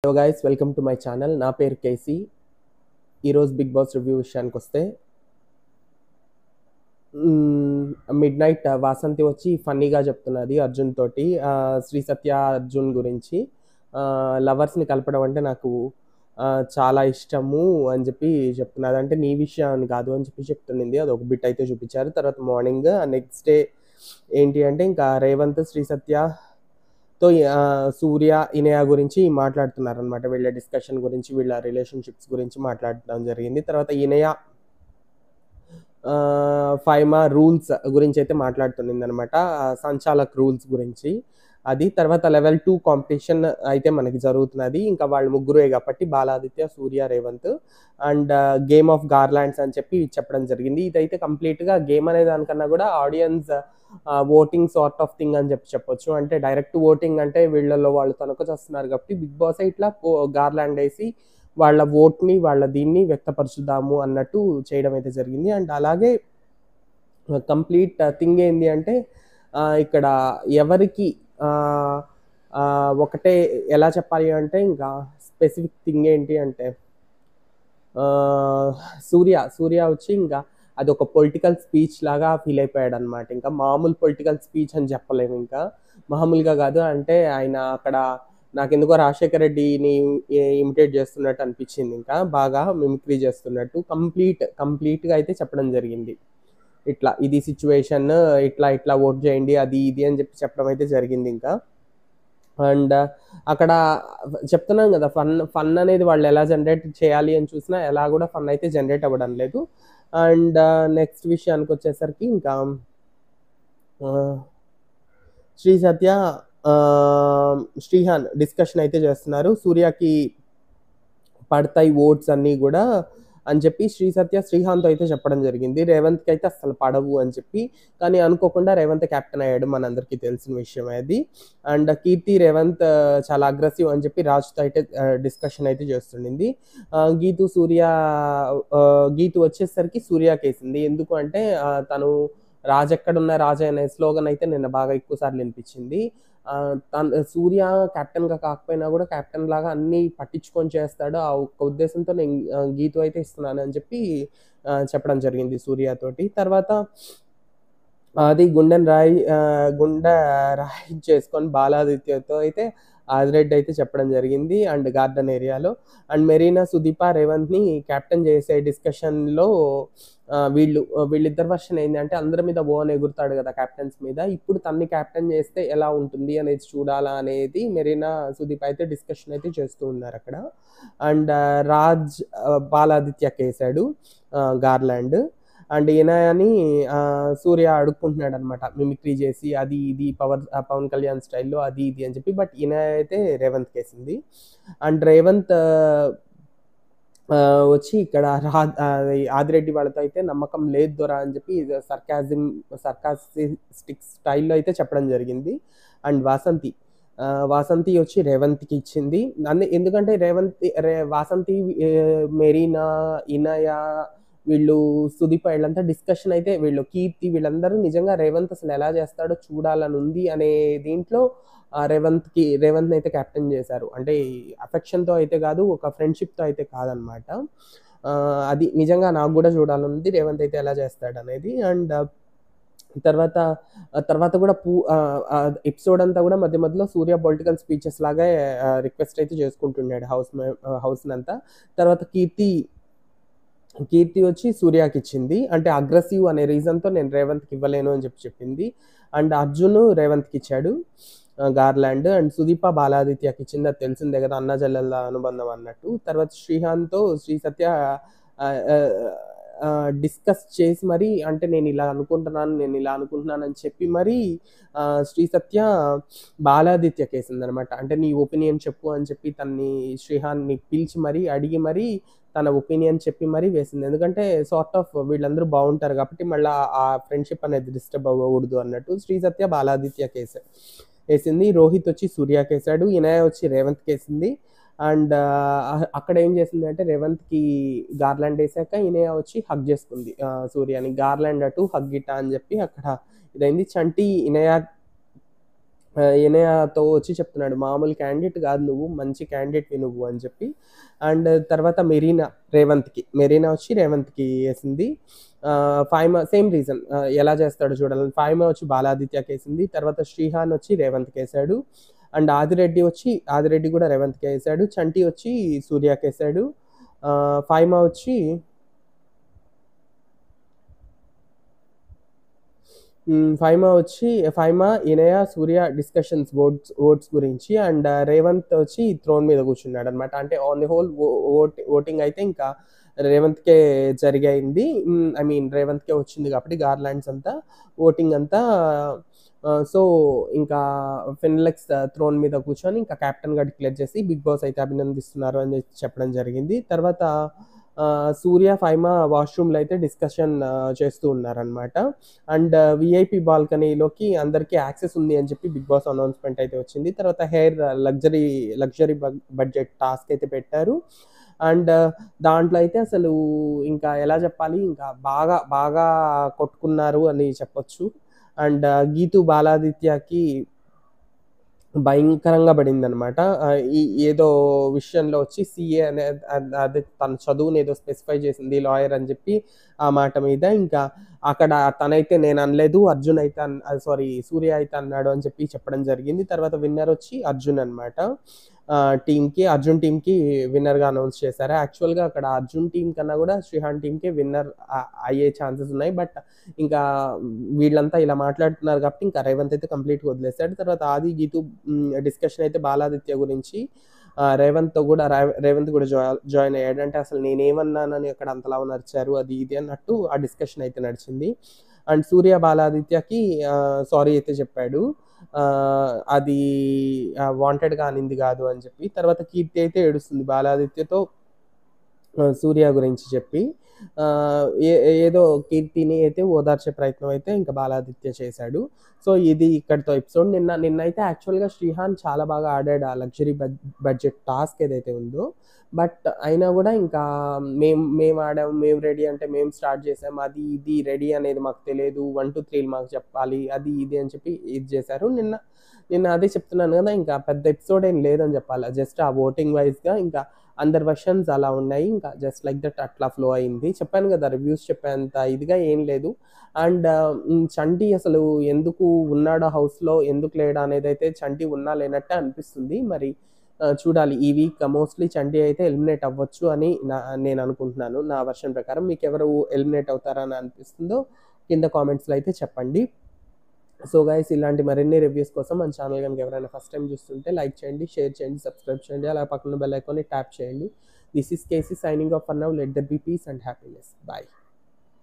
hello guys welcome to my channel నా పేరు KC ఈరోజు బిగ్ బాస్ రివ్యూ విషయానికి వస్తే మిడ్ నైట్ వాసంతి వచ్చి ఫన్నీగా చెప్తున్నది అర్జున్ తోటి ఆ, శ్రీ సత్య అర్జున్ గురించి లవర్స్ని కలపడం అంటే నాకు ఆ, చాలా ఇష్టము అని చెప్పి చెప్తున్నది అంటే నీ విషయం అని కాదు అని చెప్పి చెప్తుండింది అది ఒక బిట్ అయితే చూపించారు తర్వాత మార్నింగ్ నెక్స్ట్ డే ఏంటి అంటే ఇంకా రేవంత్ శ్రీ సత్య తో ఆ, సూర్య ఇనయ గురించి మాట్లాడుతున్నారు అనమాట వీళ్ళ డిస్కషన్ గురించి వీళ్ళ రిలేషన్షిప్స్ గురించి మాట్లాడడం జరిగింది తర్వాత ఇనయ ఫైమా రూల్స్ గురించి అయితే మాట్లాడుతుంది అనమాట సంచాలక్ రూల్స్ గురించి అది తర్వాత లెవెల్ టూ కాంపిటీషన్ అయితే మనకి జరుగుతున్నది ఇంకా వాళ్ళు ముగ్గురే కాబట్టి Baladitya Surya Revanth and game of garlands అని చెప్పి చెప్పడం జరిగింది ఇదైతే కంప్లీట్గా గేమ్ అనే దానికన్నా కూడా audience voting sort of thing అని చెప్పి చెప్పొచ్చు అంటే డైరెక్ట్ ఓటింగ్ అంటే వీళ్ళల్లో వాళ్ళు తనకు చేస్తున్నారు కాబట్టి బిగ్ బాస్ ఇట్లా గార్లాండ్ వేసి వాళ్ళ ఓట్ని వాళ్ళ దీన్ని వ్యక్తపరుచుదాము అన్నట్టు చేయడం అయితే జరిగింది అండ్ అలాగే కంప్లీట్ థింగ్ ఏంది అంటే ఆ, ఇక్కడ ఎవరికి ఆ, ఆ, ఒకటే ఎలా చెప్పాలి అంటే ఇంకా స్పెసిఫిక్ థింగ్ ఏంటి అంటే ఆ, సూర్య సూర్య వచ్చి ఇంకా అది ఒక పొలిటికల్ స్పీచ్ లాగా ఫీల్ అయిపోయాడు అనమాట ఇంకా మామూలు పొలిటికల్ స్పీచ్ అని చెప్పలేము ఇంకా మామూలుగా కాదు అంటే ఆయన అక్కడ నాకెందుకో రాజశేఖర రెడ్డిని ఇమిటేట్ చేస్తున్నట్టు అనిపించింది ఇంకా బాగా మిమిక్రీ చేస్తున్నట్టు కంప్లీట్ కంప్లీట్గా అయితే చెప్పడం జరిగింది ఇట్లా ఇది సిచ్యువేషన్ ఇట్లా ఇట్లా ఓట్ చేయండి అది ఇది అని చెప్పి చెప్పడం అయితే జరిగింది ఇంకా అండ్ అక్కడ చెప్తున్నాం కదా ఫన్ ఫన్ అనేది వాళ్ళు ఎలా జనరేట్ చేయాలి అని చూసినా ఎలా కూడా ఫన్ అయితే జనరేట్ అవ్వడం లేదు అండ్ నెక్స్ట్ విషయానికి వచ్చేసరికి ఇంకా ఆ, శ్రీ సత్య ఆ, శ్రీహాన్ డిస్కషన్ అయితే చేస్తున్నారు సూర్యకి పడతాయి ఓట్స్ అన్నీ కూడా అని చెప్పి శ్రీ సత్య శ్రీహాన్తో అయితే చెప్పడం జరిగింది రేవంత్కి అయితే అసలు పడవు అని చెప్పి కానీ అనుకోకుండా రేవంత్ కెప్టెన్ అయ్యాడు మనందరికీ తెలిసిన విషయం అది అండ్ కీర్తి రేవంత్ ఆ, చాలా అగ్రెసివ్ అని చెప్పి రాజుతో అయితే డిస్కషన్ అయితే చేస్తుండింది ఆ, గీతు సూర్య ఆ, గీతు వచ్చేసరికి సూర్యకేసింది ఎందుకు అంటే ఆ, తను రాజు ఎక్కడున్న రాజు అనే స్లోగన్ అయితే నిన్న బాగా ఎక్కువ సార్లు వినిపించింది ఆ, తన సూర్య కెప్టెన్ గా కాకపోయినా కూడా కెప్టెన్ లాగా అన్ని పట్టించుకొని చేస్తాడు ఆ ఒక్క ఉద్దేశంతో నేను ఆ, గీతు అయితే ఇస్తున్నాను అని చెప్పి ఆ, చెప్పడం జరిగింది సూర్య తోటి తర్వాత అది గుండెన్ రాయి ఆ, గుండె రాయి చేసుకొని బాలాదిత్యతో అయితే ఆదిరెడ్డి అయితే చెప్పడం జరిగింది అండ్ గార్డెన్ ఏరియాలో అండ్ మెరీనా సుదీప రేవంత్ని కెప్టెన్ చేసే డిస్కషన్లో వీళ్ళు వీళ్ళిద్దరు వర్షన్ ఏంటి అంటే అందరి మీద ఓన్ ఎగురుతాడు కదా కెప్టెన్స్ మీద ఇప్పుడు తన్ని కెప్టెన్ చేస్తే ఎలా ఉంటుంది అనేది చూడాలా అనేది మెరీనా సుదీప్ అయితే డిస్కషన్ అయితే చేస్తూ ఉన్నారు అక్కడ అండ్ రాజ్ ఆ, బాలాదిత్యకి వేసాడు గార్లాండ్ అండ్ ఈయనని ఆ, సూర్య అడుక్కుంటున్నాడు అనమాట మిమిక్రీ చేసి అది ఇది పవర్ ఆ, పవన్ కళ్యాణ్ స్టైల్లో అది ఇది అని చెప్పి బట్ ఈయన అయితే రేవంత్ కేసింది అండ్ రేవంత్ ఆ, ఆ, వచ్చి ఇక్కడ రా అది ఆదిరెడ్డి వాళ్ళతో అయితే నమ్మకం లేదు దొరా అని చెప్పి సర్కాజిం సర్కాస్టిక్ స్టైల్లో అయితే చెప్పడం జరిగింది అండ్ వాసంతి ఆ, వాసంతి వచ్చి రేవంత్కి ఇచ్చింది అన్ని ఎందుకంటే రేవంత్ రే వాసంతి ఏ, మెరీనా ఇనయ వీళ్ళు సుదీప్ వీళ్ళంతా డిస్కషన్ అయితే వీళ్ళు కీర్తి వీళ్ళందరూ నిజంగా రేవంత్ అసలు ఎలా చేస్తాడో చూడాలని ఉంది అనే దీంట్లో ఆ రేవంత్కి రేవంత్ అయితే కెప్టెన్ చేశారు అంటే అఫెక్షన్తో అయితే కాదు ఒక ఫ్రెండ్షిప్తో అయితే కాదనమాట ఆ, అది నిజంగా నాకు కూడా చూడాలని ఉంది రేవంత్ అయితే ఎలా చేస్తాడు అనేది అండ్ తర్వాత ఆ తర్వాత కూడా పూ ఎపిసోడ్ అంతా కూడా మధ్య మధ్యలో సూర్య పొలిటికల్ స్పీచెస్ లాగా రిక్వెస్ట్ అయితే చేసుకుంటున్నాడు హౌస్ హౌస్ అంతా తర్వాత కీర్తి కీర్తి వచ్చి సూర్యకి ఇచ్చింది అంటే అగ్రెసివ్ అనే రీజన్తో నేను రేవంత్కి ఇవ్వలేను అని చెప్పి చెప్పింది అండ్ అర్జున్ రేవంత్కి ఇచ్చాడు ఆ, గార్లాండ్ అండ్ సుదీప బాలాదిత్యకి ఇచ్చింది అది తెలిసిందే కదా అన్న జల్లెల అనుబంధం అన్నట్టు తర్వాత శ్రీహాన్తో శ్రీ సత్య డిస్కస్ చేసి మరి అంటే నేను ఇలా అనుకుంటున్నాను నేను ఇలా అనుకుంటున్నాను అని చెప్పి మరి ఆ, శ్రీ సత్య బాలాదిత్య కేసింది అనమాట అంటే నీ ఒపీనియన్ చెప్పు అని చెప్పి తన్ని శ్రీహాన్ని పిలిచి మరీ అడిగి మరీ తన ఒపీనియన్ చెప్పి మరీ వేసింది ఎందుకంటే సార్ట్ ఆఫ్ వీళ్ళందరూ బాగుంటారు కాబట్టి మళ్ళీ ఆ ఫ్రెండ్షిప్ అనేది డిస్టర్బ్ అవ్వకూడదు అన్నట్టు శ్రీ సత్య బాలాదిత్య కేసు వేసింది రోహిత్ వచ్చి సూర్య కేసాడు ఇనయ వచ్చి రేవంత్ కేసింది అండ్ అక్కడ ఏం చేసింది అంటే రేవంత్కి గార్లాండ్ వేసాక ఇనయ వచ్చి హగ్ చేసుకుంది ఆ, సూర్యని గార్లాండ్ అటు హగ్ ఇట అని చెప్పి అక్కడ ఇదైంది చంటి ఇనయ ఇనయాతో వచ్చి చెప్తున్నాడు మామూలు క్యాండిడేట్ కాదు నువ్వు మంచి క్యాండిడేట్వి నువ్వు అని చెప్పి అండ్ తర్వాత మెరీనా రేవంత్కి మెరీనా వచ్చి రేవంత్కి వేసింది ఫైమా సేమ్ రీజన్ ఎలా చేస్తాడో చూడాలని ఫైమా వచ్చి బాలాదిత్యకి వేసింది తర్వాత శ్రీహాన్ వచ్చి రేవంత్కి వేసాడు అండ్ ఆదిరెడ్డి వచ్చి ఆదిరెడ్డి కూడా రేవంత్కి వేసాడు చంటి వచ్చి సూర్యకి వేసాడు ఫైమా వచ్చి ఫైమా వచ్చి Faima Inaya Surya discussions votes votes గురించి అండ్ రేవంత్ వచ్చి థ్రోన్ మీద కూర్చున్నాడు అనమాట అంటే on the whole vote voting అయితే ఇంకా రేవంత్కే జరిగింది ఐ మీన్ రేవంత్కే వచ్చింది కాబట్టి గార్లాండ్స్ అంతా ఓటింగ్ అంతా సో ఇంకా ఫిన్లెక్స్ థ్రోన్ మీద కూర్చొని ఇంకా కెప్టెన్గా డిక్లేర్ చేసి బిగ్ బాస్ అయితే అభినందిస్తున్నారు అని చెప్పడం జరిగింది తర్వాత సూర్య ఫైమా వాష్రూమ్లో అయితే డిస్కషన్ చేస్తూ ఉన్నారనమాట అండ్ విఐపి బాల్కనీలోకి అందరికీ యాక్సెస్ ఉంది అని చెప్పి బిగ్ బాస్ అనౌన్స్మెంట్ అయితే వచ్చింది తర్వాత hair luxury luxury budget task అయితే పెట్టారు అండ్ దాంట్లో అయితే అసలు ఇంకా ఎలా చెప్పాలి ఇంకా బాగా బాగా కొట్టుకున్నారు అని చెప్పొచ్చు అండ్ గీతు బాలాదిత్యకి భయంకరంగా పడింది అనమాట ఈ ఏదో విషయంలో వచ్చి సిఏ అనే అదే తన చదువుని ఏదో స్పెసిఫై చేసింది లాయర్ అని చెప్పి ఆ మాట మీద ఇంకా అక్కడ తనైతే నేను అనలేదు అర్జున్ అయితే సారీ సూర్య అయితే అన్నాడు అని చెప్పి చెప్పడం జరిగింది తర్వాత విన్నర్ వచ్చి అర్జున్ అనమాట టీంకి అర్జున్ టీంకి విన్నర్గా అనౌన్స్ చేశారు యాక్చువల్గా అక్కడ అర్జున్ టీం కన్నా కూడా శ్రీహాన్ టీంకి విన్నర్ అయ్యే ఛాన్సెస్ ఉన్నాయి బట్ ఇంకా వీళ్ళంతా ఇలా మాట్లాడుతున్నారు కాబట్టి ఇంకా రేవంత్ అయితే కంప్లీట్గా వదిలేశాడు తర్వాత ఆది గీతు డిస్కషన్ అయితే బాలాదిత్య గురించి రేవంత్తో కూడా రేవంత్ కూడా జాయిన్ అయ్యాడు అంటే అసలు నేనేమన్నానని అక్కడ అంతలా నడిచారు అది ఇది అన్నట్టు ఆ డిస్కషన్ అయితే నడిచింది అండ్ సూర్య బాలాదిత్యకి సారీ అయితే చెప్పాడు అది వాంటెడ్గా అనింది కాదు అని చెప్పి తర్వాత కీర్తి అయితే ఏడుస్తుంది బాలాదిత్యతో సూర్య గురించి చెప్పి ఏదో కీర్తిని అయితే ఓదార్చే ప్రయత్నం అయితే ఇంకా బాలాదిత్య చేశాడు సో ఇది ఇక్కడితో ఎపిసోడ్ నిన్న నిన్నైతే యాక్చువల్గా శ్రీహాన్ చాలా బాగా ఆడాడు ఆ లగ్జరీ బడ్జెట్ టాస్క్ ఏదైతే ఉందో బట్ అయినా కూడా ఇంకా మేము మేము ఆడాము మేము రెడీ అంటే మేము స్టార్ట్ చేసాం అది ఇది రెడీ అనేది మాకు తెలియదు వన్ టూ త్రీలు మాకు చెప్పాలి అది ఇది అని చెప్పి ఇది చేశారు నిన్న నిన్న అదే చెప్తున్నాను కదా ఇంకా పెద్ద ఎపిసోడ్ ఏం లేదని చెప్పాలి జస్ట్ ఆ ఓటింగ్ వైజ్గా ఇంకా అందర్ వర్షన్స్ అలా ఉన్నాయి ఇంకా జస్ట్ లైక్ దట్ అట్లా ఫ్లో అయింది చెప్పాను కదా రివ్యూస్ చెప్పేంత ఇదిగా ఏం లేదు అండ్ చంటి అసలు ఎందుకు ఉన్నాడో హౌస్లో ఎందుకు లేడా అనేది అయితే చంటి ఉన్నా లేనట్టే అనిపిస్తుంది మరి చూడాలి ఈ వీక్ మోస్ట్లీ చంటి అయితే ఎలిమినేట్ అవ్వచ్చు అని నా నేను అనుకుంటున్నాను నా వర్షన్ ప్రకారం మీకు ఎవరు ఎలిమినేట్ అవుతారని అనిపిస్తుందో కింద కామెంట్స్లో అయితే చెప్పండి సో గైస్ ఇలాంటి మరిన్ని రివ్యూస్ కోసం మన ఛానల్ కనుక ఎవరైనా ఫస్ట్ టైం చూస్తుంటే లైక్ చేయండి షేర్ చేయండి సబ్స్క్రైబ్ చేయండి అలా పక్కన బెల్ ఐకాన్ని ట్యాప్ చేయండి this is K C signing off for now let there be peace and happiness bye